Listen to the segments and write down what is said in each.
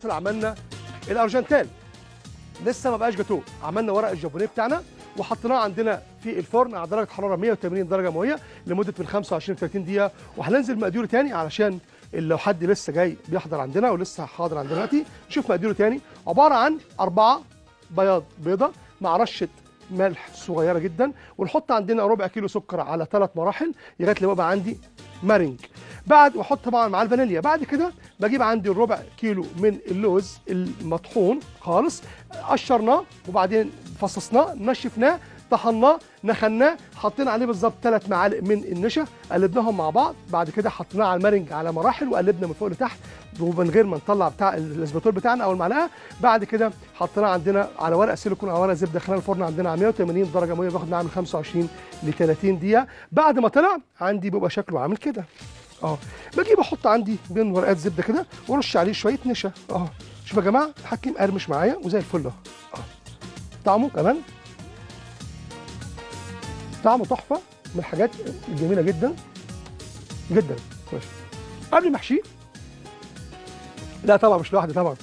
عملنا الارجنتال لسه ما بقاش جاتوه عملنا ورق الجابونيه بتاعنا وحطيناه عندنا في الفرن على درجه حراره 180 درجه مئويه لمده من 25 ل 30 دقيقه وهننزل مقاديره تاني علشان لو حد لسه جاي بيحضر عندنا ولسه حاضر عندنا دلوقتي نشوف مقاديره تاني عباره عن اربعه بياض بيضه مع رشه ملح صغيره جدا ونحط عندنا ربع كيلو سكر على ثلاث مراحل لغايه لما يبقى عندي مارينج بعد واحط طبعا مع الفانيليا بعد كده بجيب عندي الربع كيلو من اللوز المطحون خالص قشرناه وبعدين فصصناه نشفناه طحناه نخناه حطينا عليه بالظبط ثلاث معالق من النشا قلبناهم مع بعض بعد كده حطيناه على المارنج على مراحل وقلبنا من فوق لتحت ومن غير ما نطلع بتاع الاسباتور بتاعنا او المعلقه بعد كده حطيناه عندنا على ورق سيليكون او ورق زبده خلال الفرن عندنا على 180 درجه مئويه بياخد معانا من 25 ل 30 دقيقه بعد ما طلع عندي بيبقى شكله عامل كده اه باجي بحط عندي بين ورقات زبده كده وارش عليه شويه نشا اه شوف يا جماعه الحكيم قرمش معايا وزي الفل اهو اه طعمه كمان طعمه تحفه من الحاجات الجميله جدا جدا ماشي قبل ما احشيه لا طبعا مش لوحدي طبعا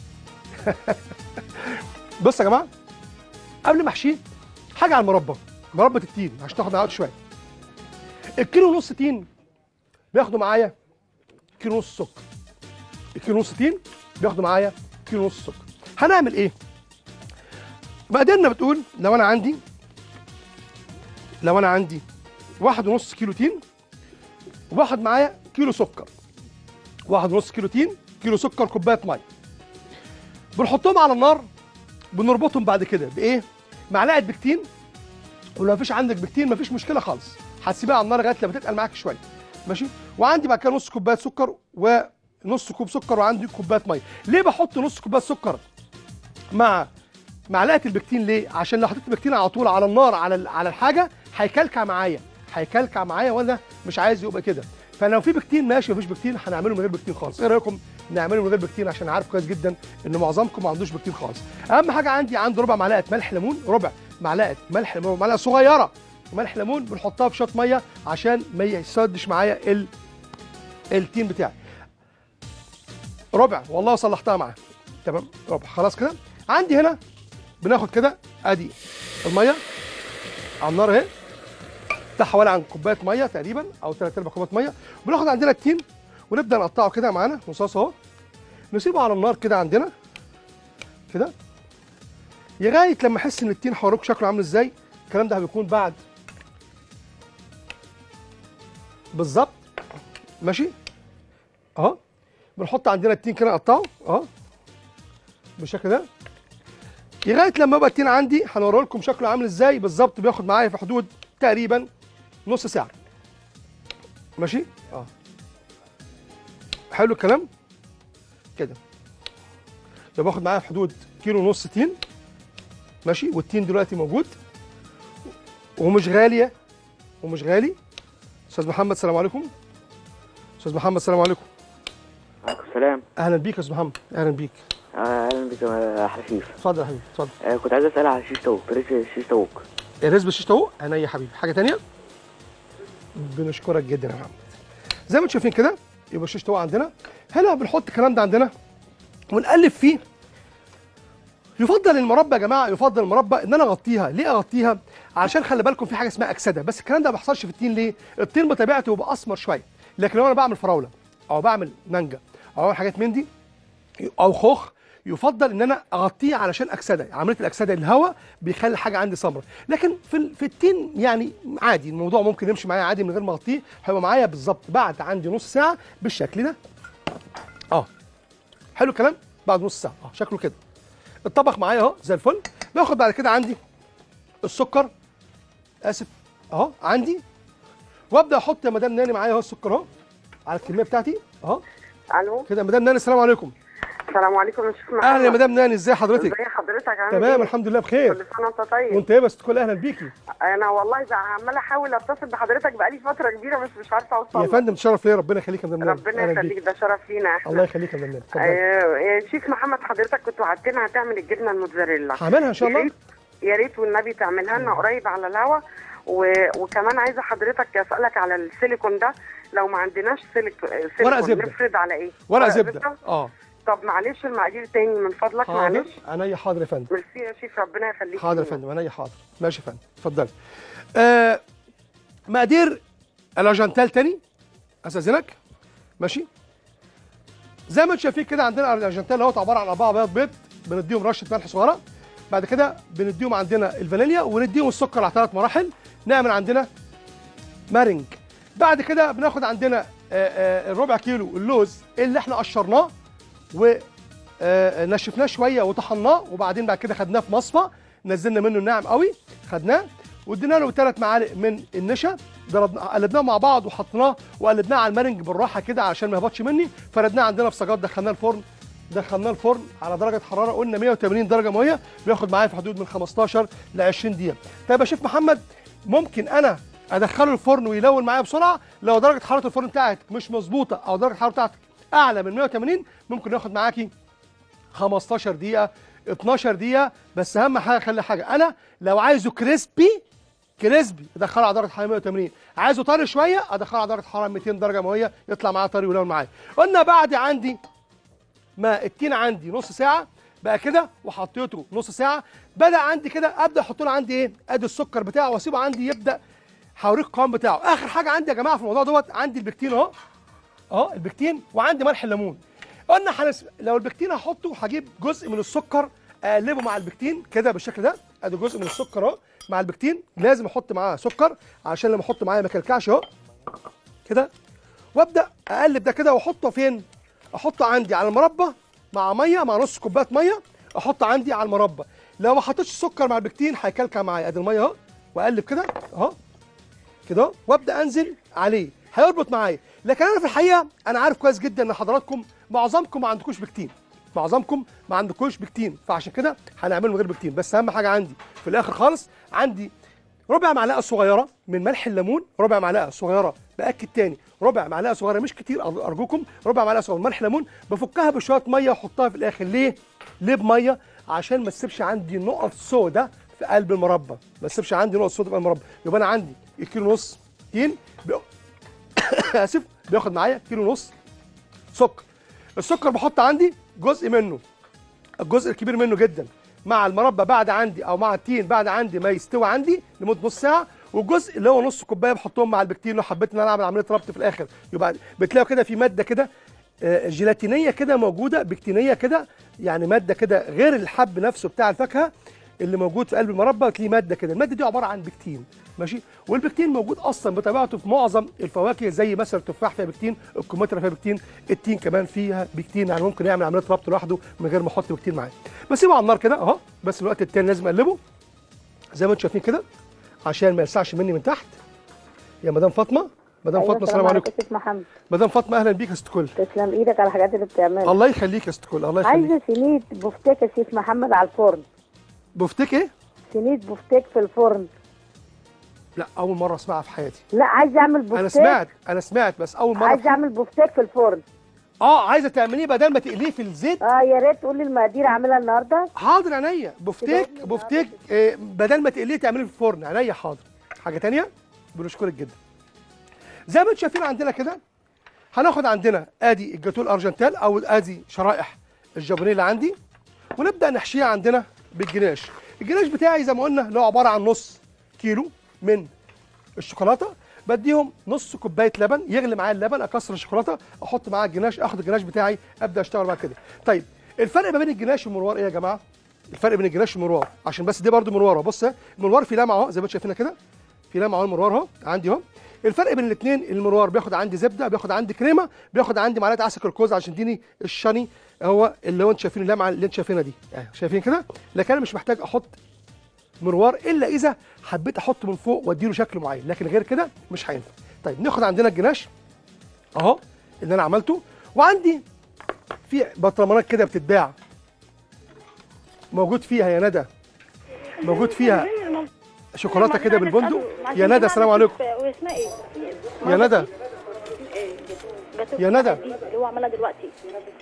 بص يا جماعه قبل ما احشيه حاجه على المربى مربى التين عشان تاخد معايا شويه الكيلو ونص تين بياخدوا معايا كيلو ونص سكر الكيلو ونص تين بياخدوا معايا كيلو ونص سكر هنعمل ايه مقاديرنا بتقول لو انا عندي لو انا عندي واحد ونص كيلو تين وباخد معايا كيلو سكر واحد ونص كيلو تين كيلو سكر كوبايه ميه بنحطهم على النار بنربطهم بعد كده بايه معلقه بكتين ولو مفيش عندك بكتين مفيش مشكله خالص هتسيبها على النار لغايه لما تتقل معاك شويه ماشي وعندي بعد كده نص كوبايه سكر ونص كوب سكر وعندي كوبايه ميه ليه بحط نص كوبايه سكر مع معلقه البكتين ليه عشان لو حطيت البكتين على طول على النار على على الحاجه هيكلكع معايا هيكلكع معايا وانا مش عايز يبقى كده فلو في بكتين ماشي مفيش بكتين هنعمله من غير بكتين خالص ايه رايكم نعمله من غير بكتين عشان عارف كويس جدا ان معظمكم ما عندوش بكتين خالص اهم حاجه عندي عندي ربع معلقه ملح ليمون ربع معلقه ملح ليمون معلقه صغيره ملح ليمون بنحطها في شويه ميه عشان ما يسودش معايا ال التين بتاعي ربع والله صلحتها معاه تمام ربع خلاص كده عندي هنا بناخد كده ادي الميه على النار اهي ده حوالي عن كوبايه ميه تقريبا او ثلاث ارباع كوبايه ميه بناخد عندنا التين ونبدا نقطعه كده معانا رصاص اهو نسيبه على النار كده عندنا كده لغايه لما احس ان التين حواليك شكله عامل ازاي الكلام ده بيكون بعد بالظبط ماشي اهو بنحط عندنا التين كده نقطعه اهو بالشكل ده لغايه لما يبقى التين عندي هنوري لكم شكله عامل ازاي بالظبط بياخد معايا في حدود تقريبا نص ساعه ماشي اه حلو الكلام كده ده باخد معايا في حدود كيلو ونص تين ماشي والتين دلوقتي موجود ومش غاليه ومش غالي استاذ محمد السلام عليكم استاذ محمد السلام عليكم عليكم السلام اهلا بيك يا استاذ محمد اهلا بيك آه، اهلا بك يا حفيف اتفضل يا حبيبي اتفضل آه، كنت عايز اسال على شيش طاووق طريقه الشيش طاووق الرز بالشيش طاووق عينيا يا حبيبي حاجه تانية بنشكرك جدا يا محمد زي ما انتم شايفين كده يبقى الشيش طاووق عندنا هنا بنحط الكلام ده عندنا ونقلب فيه يفضل المربى يا جماعه يفضل المربى ان انا اغطيها ليه اغطيها عشان خلي بالكم في حاجه اسمها اكسده بس الكلام ده ما بيحصلش في التين ليه التين بطبيعته بيبقى اسمر شويه لكن لو انا بعمل فراوله او بعمل مانجا او بعمل حاجات من دي او خوخ يفضل ان انا اغطيه علشان اكسده عمليه الاكسده الهواء بيخلي الحاجه عندي سمراء لكن في ال- في التين يعني عادي الموضوع ممكن يمشي معايا عادي من غير ما اغطيه هيبقى معايا بالظبط بعد عندي نص ساعه بالشكل ده اه حلو الكلام بعد نص ساعه اه شكله كده اتطبخ معايا اهو زي الفل باخد بعد كده عندي السكر اسف اهو عندي وابدا احط يا مدام ناني معايا اهو السكر اهو على الكميه بتاعتي اهو الو كده يا مدام ناني السلام عليكم السلام عليكم يا شيخ محمد اهلا يا مدام ناني ازي حضرتك ازي حضرتك عامل تمام ايه؟ الحمد لله بخير كل سنه وانت طيب وانت ايه بس تقول اهلا بيكي انا والله زع- عماله احاول اتصل بحضرتك بقالي فتره كبيره بس مش عارفه اوصل يا لك. فندم تشرف ليا ربنا يخليك يا مدام ناني ربنا أهلاً يخليك بيك. ده شرف لينا احنا الله يخليك يا مدام ناني اتفضلي آه، يا شيخ محمد حضرتك كنت وعدتنا هتعمل الجبنه الموتزاريلا هعملها ان شاء يا الله ريت يا ريت والنبي تعملها لنا قريب على الهوا و... وكمان عايزه حضرتك اسالك على السيليكون ده لو ما عندناش سيليك... سيليكون زبدة. نفرض على ايه؟ ورق زبده اه طب معلش المقادير تاني من فضلك حاضر معلش عينيا حاضر يا فندم ميرسي يا شيف ربنا يخليك حاضر يا فندم عينيا حاضر ماشي يا فندم اتفضلي آه مقادير الارجنتال تاني استاذنك ماشي زي ما انتم شايفين كده عندنا الارجنتال اهوت عباره عن اربعه بيض بيض بنديهم رشه ملح صغيره بعد كده بنديهم عندنا الفانيليا ونديهم السكر على ثلاث مراحل نعمل عندنا مارنج بعد كده بناخد عندنا آه، آه، الربع كيلو اللوز اللي احنا قشرناه و آه، نشفناه شويه وطحناه وبعدين بعد كده خدناه في مصفى نزلنا منه الناعم قوي خدناه وادينا له ثلاث معالق من النشا ضربنا قلبناه مع بعض وحطيناه وقلبناه على المارنج بالراحه كده عشان ما يهبطش مني فردناه عندنا في صاجات دخلناه الفرن دخلناه الفرن على درجه حراره قلنا 180 درجه مئويه بياخد معايا في حدود من 15 ل 20 دقيقه طيب يا شيف محمد ممكن انا ادخله الفرن ويلون معايا بسرعه لو درجه حراره الفرن بتاعتك مش مظبوطه او درجه الحراره بتاعتك اعلى من 180 ممكن ياخد معاكي 15 دقيقة 12 دقيقة بس أهم حاجة خلي حاجة أنا لو عايزه كريسبي كريسبي ادخله على درجة حرارة 180 عايزه طري شوية ادخله على درجة حرارة 200 درجة مئوية يطلع معاه طري ويلون معايا قلنا بعد عندي ما التين عندي نص ساعة بقى كده وحطيته نص ساعة بدأ عندي كده أبدأ أحط له عندي إيه؟ أدي السكر بتاعه وأسيبه عندي يبدأ هوريك القوام بتاعه آخر حاجة عندي يا جماعة في الموضوع دوت عندي البكتين أهو أهو البكتين وعندي ملح الليمون قلنا حنس... لو البكتين هحطه هجيب جزء من السكر اقلبه مع البكتين كده بالشكل ده ادي جزء من السكر اهو مع البكتين لازم احط معاه سكر عشان لما احط معاه ما يكلكعش اهو كده وابدا اقلب ده كده واحطه فين احطه عندي على المربى مع ميه مع نص كوبايه ميه احطه عندي على المربى لو ما حطيتش السكر مع البكتين هيكلكع معايا ادي الميه اهو واقلب كده اهو كده أهو، وابدا انزل عليه هيربط معايا لكن انا في الحقيقه انا عارف كويس جدا ان حضراتكم معظمكم ما عندكوش بكتين معظمكم ما عندكوش بكتين فعشان كده هنعمله من غير بكتين بس اهم حاجه عندي في الاخر خالص عندي ربع معلقه صغيره من ملح الليمون ربع معلقه صغيره باكد تاني ربع معلقه صغيره مش كتير أر- ارجوكم ربع معلقه صغيره من ملح ليمون بفكها بشويه ميه واحطها في الاخر ليه ليه بميه عشان ما تسيبش عندي نقط سودا في قلب المربى ما تسيبش عندي نقط سودا في قلب المربى يبقى انا عندي الكيلو ونص تين بي- اسف بياخد معايا كيلو ونص سكر السكر بحط عندي جزء منه الجزء الكبير منه جدا مع المربى بعد عندي او مع التين بعد عندي ما يستوي عندي لمده نص ساعه والجزء اللي هو نص كوبايه بحطهم مع البكتين لو حبيت ان انا اعمل عمليه ربط في الاخر يبقى بتلاقوا كده في ماده كده آه، جيلاتينيه كده موجوده بكتينيه كده يعني ماده كده غير الحب نفسه بتاع الفاكهه اللي موجود في قلب المربى تلاقيه ماده كده الماده دي عباره عن بكتين ماشي والبكتين موجود اصلا بطبيعته في معظم الفواكه زي مثلا التفاح فيها بكتين الكمثرى فيها بكتين التين كمان فيها بكتين يعني ممكن يعمل عمليه ربط لوحده من غير ما احط بكتين معاه بسيبه على النار كده اهو بس الوقت التاني لازم اقلبه زي ما انتم شايفين كده عشان ما يلسعش مني من تحت يا مدام فاطمه مدام أيوة، فاطمه السلام عليكم يا ست محمد مدام فاطمه اهلا بيك يا ست كل تسلم ايدك على الحاجات اللي بتعملها الله يخليك يا ست كل الله يخليك عايزه سنيد بفتيك يا شيخ محمد على الفرن بفتك ايه سنيد بفتيك في الفرن لا اول مره اسمعها في حياتي لا عايزه اعمل بفتيك انا سمعت انا سمعت بس اول مره عايزه اعمل بفتيك في الفرن اه عايزه تعمليه بدل ما تقليه في الزيت اه يا ريت تقول لي المقادير اعملها النهارده حاضر عينيا بفتيك تبقى بفتيك آه، بدل ما تقليه تعمليه في الفرن عينيا حاضر حاجه تانية بنشكرك جدا زي ما انتم شايفين عندنا كده هناخد عندنا ادي الجاتو الارجنتال او ادي شرائح الجابونيه اللي عندي ونبدا نحشيها عندنا بالجناش الجناش بتاعي زي ما قلنا اللي هو عباره عن نص كيلو من الشوكولاته بديهم نص كوبايه لبن يغلي معايا اللبن اكسر الشوكولاته احط معاها الجناش اخد الجناش بتاعي ابدا اشتغل معاه كده طيب الفرق ما بين الجناش والمروار ايه يا جماعه الفرق بين الجناش والمروار عشان بس دي برده مرواره بص اهي، المروار فيه لمعه اهو زي ما انتم شايفينها كده في لمعه اهو المروار اهو عندي اهو الفرق بين الاثنين المروار بياخد عندي زبده بياخد عندي كريمه بياخد عندي معلقه عسل الكوز عشان يديني الشني هو اللي هو انتم شايفين اللمعه اللي انتم شايفينها دي اهي شايفين كده لكن انا مش محتاج احط مروار الا اذا حبيت احطه من فوق واديله شكل معين لكن غير كده مش هينفع طيب ناخد عندنا الجناش اهو اللي انا عملته وعندي في برطمانات كده بتتباع موجود فيها يا ندى موجود فيها شوكولاته كده بالبندق يا ندى السلام عليكم واسمها ايه؟ يا ندى يا ندى. اللي هو عملها دلوقتي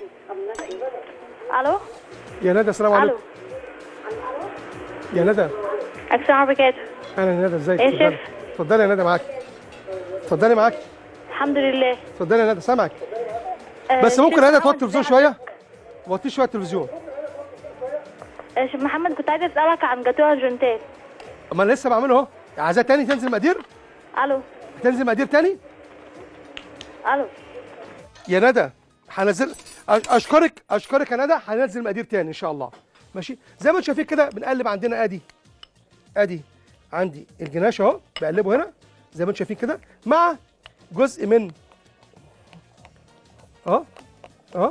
الو يا ندى السلام الو عليكم يا ندى السلام وبركاته اهلا يا ندى ازيك إيه اتفضلي شيف؟ اتفضلي يا ندى معاكي اتفضلي معاكي الحمد لله اتفضلي يا ندى سامعك آه، بس ممكن شيف ندى محمد توطي التلفزيون ازي شويه حضرتك؟ وطي شويه التلفزيون آه، شيف محمد كنت عايزه اسالك عن جاتو ارجنتال ما انا لسه بعمله اهو عايزاه تاني تنزل مقادير الو تنزل مقادير تاني الو يا ندى هنزل أش- اشكرك اشكرك يا ندى هننزل مقادير تاني ان شاء الله ماشي زي ما انتم شايفين كده بنقلب عندنا ادي ادي عندي الجناش اهو بقلبه هنا زي ما انتم شايفين كده مع جزء من اه اه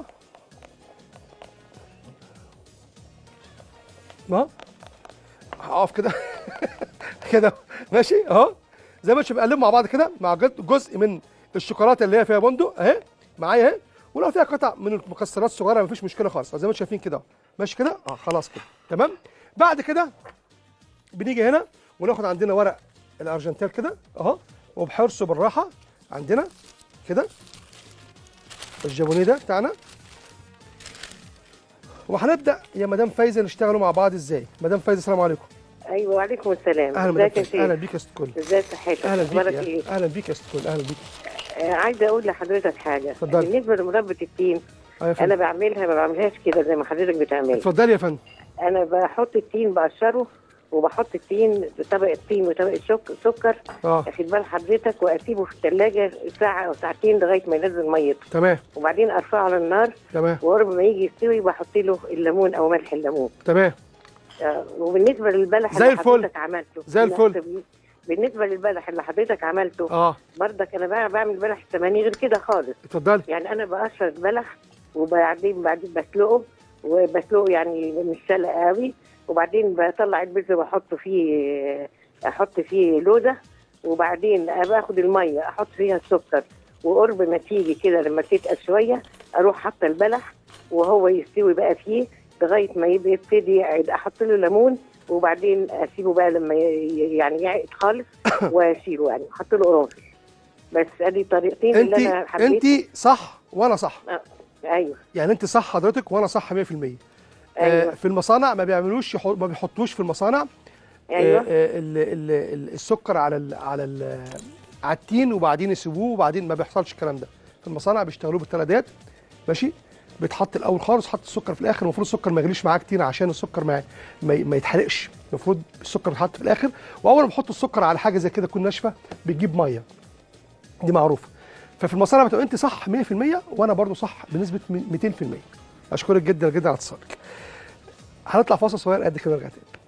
اه هقف كده كده ماشي اهو زي ما انتم بنقلبهم مع بعض كده مع جز- جزء من الشوكولاته اللي هي فيها بندق اهي معايا اهي ولو فيها قطع من المكسرات الصغيره مفيش مشكله خالص زي ما انتم شايفين كده اهو. ماشي كده اه خلاص كده تمام بعد كده بنيجي هنا وناخد عندنا ورق الارجنتال كده اهو وبحرصه بالراحه عندنا كده الجابونيه ده بتاعنا وهنبدا يا مدام فايزه نشتغلوا مع بعض ازاي مدام فايزه السلام عليكم ايوه وعليكم السلام اهلا مدام ازيك يا فايزه اهلا سيدي بيك يا ست كل ازاي صحتك اهلا بيك اخبارك يا- ايه اهلا بيك يا ست كل اهلا بيك آه عايزه اقول لحضرتك حاجه اتفضلي. بالنسبه لمربى التين اه يا فندم انا بعملها ما بعملهاش كده زي ما حضرتك بتعملها اتفضلي يا فندم انا بحط التين بقشره وبحط التين طبقه طين وطبقه شك سكر اه واخد بال حضرتك واسيبه في الثلاجه ساعه او ساعتين لغايه ما ينزل ميته تمام وبعدين ارفعه على النار تمام وقرب ما يجي يستوي بحط له الليمون او ملح الليمون تمام آه، وبالنسبه للبلح زي اللي الفل. حضرتك عملته زي الفل. بالنسبه للبلح اللي حضرتك عملته اه برضك انا بقى بعمل بلح الثمانية غير كده خالص اتفضلي يعني انا بقشر البلح وبعدين بعدين بسلقه وبسلقه يعني مش سلق قوي وبعدين بطلع البذر واحط فيه احط فيه لوزه وبعدين باخد الميه احط فيها السكر وقرب ما تيجي كده لما تتقل شويه اروح حاطه البلح وهو يستوي بقى فيه لغايه ما يبقى يبتدي يعد احط له ليمون وبعدين اسيبه بقى لما ي- يعني يعقد خالص واسيبه يعني احط له قرنفل بس ادي طريقتين انت اللي انا حبيت انت صح وانا صح ايوه يعني انت صح حضرتك وانا صح 100% آه ايوه في المصانع ما بيعملوش يحط ما بيحطوش في المصانع ايوه آه آه ال ال ال السكر على ال على ال على التين وبعدين يسيبوه وبعدين ما بيحصلش الكلام ده في المصانع بيشتغلوه بالثلاثات ماشي بيتحط الاول خالص حط السكر في الاخر المفروض السكر ما يغليش معاه كتير عشان السكر ما ما, ما يتحرقش المفروض السكر يتحط في الاخر واول ما بحط السكر على حاجه زي كده تكون ناشفه بتجيب ميه دي معروفه ففي المصانع بتبقى انت صح 100% وانا برضو صح بنسبه 200% اشكرك جدا جدا على اتصالك هنطلع فاصل صغير قد كده نرجع تاني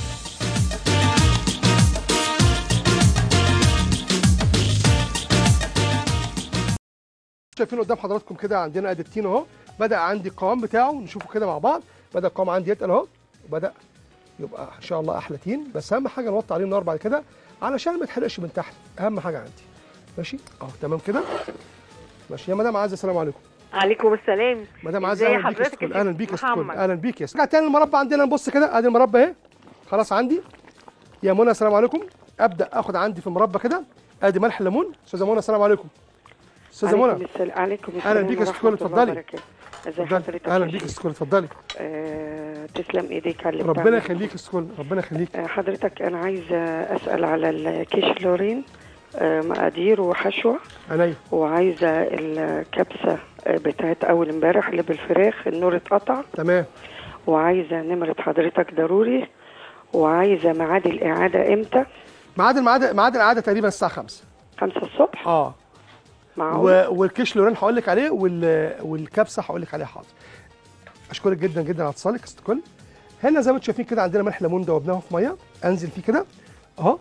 شايفين قدام حضراتكم كده عندنا ادي التين اهو بدا عندي القوام بتاعه نشوفه كده مع بعض بدا القوام عندي يتقل اهو وبدا يبقى ان شاء الله احلى تين بس اهم حاجه نوطي عليه النار بعد كده علشان ما يتحرقش من تحت اهم حاجه عندي ماشي اهو تمام كده ماشي يا مدام عزه السلام عليكم عليكم السلام مدام عزه ازي اهلا بيك يا ست حضرتك يا كل اهلا شيخ بيك يا ست كل محمد؟ اهلا بيك يا ست رجع تاني المربى عندنا نبص كده ادي المربى اهي خلاص عندي يا منى السلام عليكم ابدا اخد عندي في المربى كده ادي ملح الليمون استاذه منى السلام عليكم استاذه عليكم منى السلام عليكم السلام أهلا بيك يا ست ورحمة كل، الله اتفضلي. وبركاته. ازي اتفضلي. حضرتك اهلا يا بيك يا شيخ؟ ست كل اتفضلي آه، تسلم ايديك على اللي ربنا بتعمله. يخليك يا ست كل ربنا يخليك آه، حضرتك انا عايزه اسال على الكيش لورين آه، مقادير وحشوه عينيا وعايزه الكبسه آه، بتاعت اول امبارح اللي بالفراخ النور اتقطع تمام وعايزه نمره حضرتك ضروري وعايزه ميعاد الاعاده امتى ميعاد الميعاد ميعاد العاده تقريبا الساعه 5 5 الصبح اه معقول و... والكيش لورين هقول لك عليه وال... والكبسه هقول لك عليها حاضر اشكرك جدا جدا على اتصالك يا ست كل هنا زي ما انتم شايفين كده عندنا ملح ليمون دوبناه في ميه انزل فيه كده اهو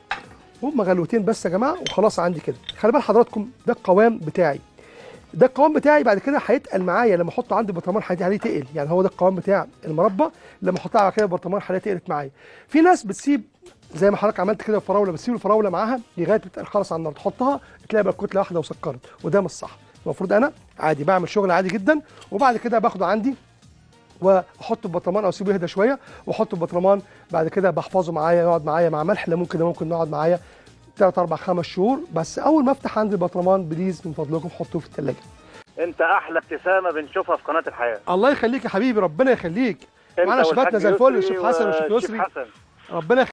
هم غلوتين بس يا جماعه وخلاص عندي كده خلي بال حضراتكم ده القوام بتاعي ده القوام بتاعي بعد كده هيتقل معايا لما احطه عندي برطمان هيدي عليه تقل يعني هو ده القوام بتاع المربى لما احطها على كده برطمان هلاقيها تقلت معايا في ناس بتسيب زي ما حضرتك عملت كده الفراوله بتسيب الفراوله معاها لغايه بتتقل خالص على النار تحطها تلاقي بقى كتله واحده وسكرت وده مش صح المفروض انا عادي بعمل شغل عادي جدا وبعد كده باخده عندي واحطه في برطمان او اسيبه يهدى شويه واحطه في برطمان بعد كده بحفظه معايا يقعد معايا مع ملح ليمون كده ممكن نقعد معايا 3 4 5 شهور بس اول ما افتح عندي البرطمان بليز من فضلكم حطوه في الثلاجه انت احلى ابتسامه بنشوفها في قناه الحياه الله يخليك يا حبيبي ربنا يخليك انت معانا شباتنا والحاج زي الفل يسري الشيخ حسن والشيخ والشيخ يسري حسن ربنا